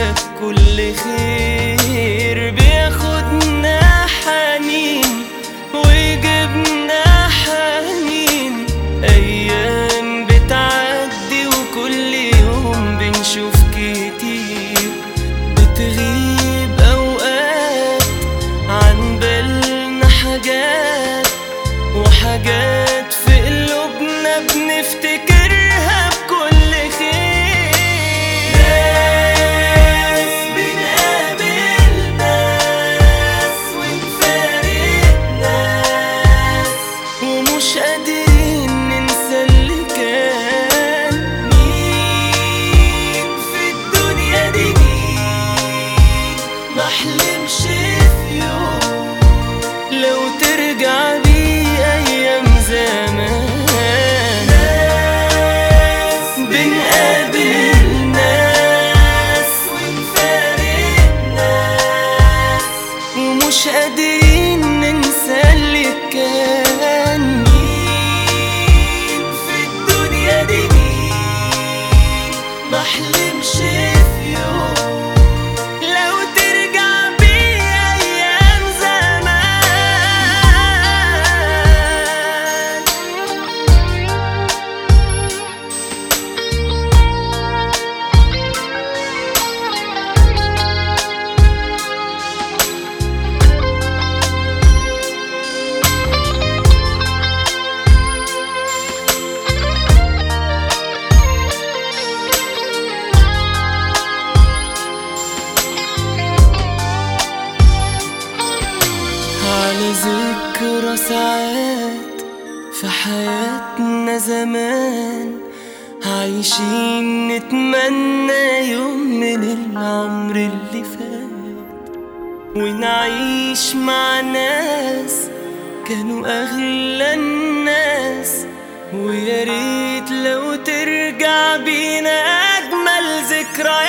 لك كل خير بياخدنا حنين ويجيبنا حنين أيام بتعدي وكل يوم بنشوف كتير بتغيب أوقات عن بالنا حاجات وحاجات في قلوبنا بنفتكرها بكل خير ناس بنقابل ناس ونفارق ناس ومش قادرين ننسى اللي كان مين في الدنيا دي مين محلمش في يوم لو ترجع بي ايام زمان ناس بنقابل ناس ونفارق ناس ومش قادرين ننسى اللي كان مين في الدنيا دي مين محلمش في يوم لو ترجع بي ايام زمان على ذكرى ساعات في حياتنا زمان عايشين نتمنى يوم من العمر اللي فات ونعيش مع ناس كانوا أغلى الناس ويا ريت لو ترجع بينا أجمل ذكريات